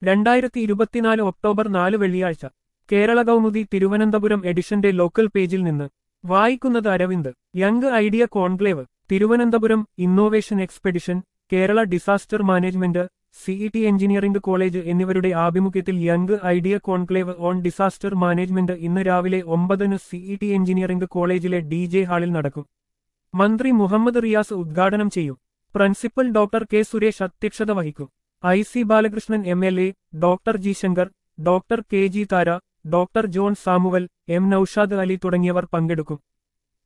രണ്ടായിരത്തി ഇരുപത്തിനാല് ഒക്ടോബർ നാല് വെള്ളിയാഴ്ച കേരള കൗമുദി തിരുവനന്തപുരം എഡിഷന്റെ ലോക്കൽ പേജിൽ നിന്ന് വായിക്കുന്നത് Aravind young idea conclave Thiruvananthapuram innovation expedition Kerala disaster management CET engineering college എന്നിവരുടെ ആഭിമുഖ്യത്തിൽ young idea conclave on disaster management ഇന്ന് രാവിലെ ഒമ്പതിന് സിഇടി എഞ്ചിനീയറിംഗ് കോളേജിലെ ഡി ജെ ഹാളിൽ നടക്കും മന്ത്രി മുഹമ്മദ് റിയാസ് ഉദ്ഘാടനം ചെയ്യും പ്രിൻസിപ്പൽ ഡോക്ടർ കെ സുരേഷ് അധ്യക്ഷത വഹിക്കും I C Balakrishnan M L A doctor G Shankar doctor K G Thara doctor John Samuel M Naushad Ali തുടങ്ങിയവർ പങ്കെടുക്കും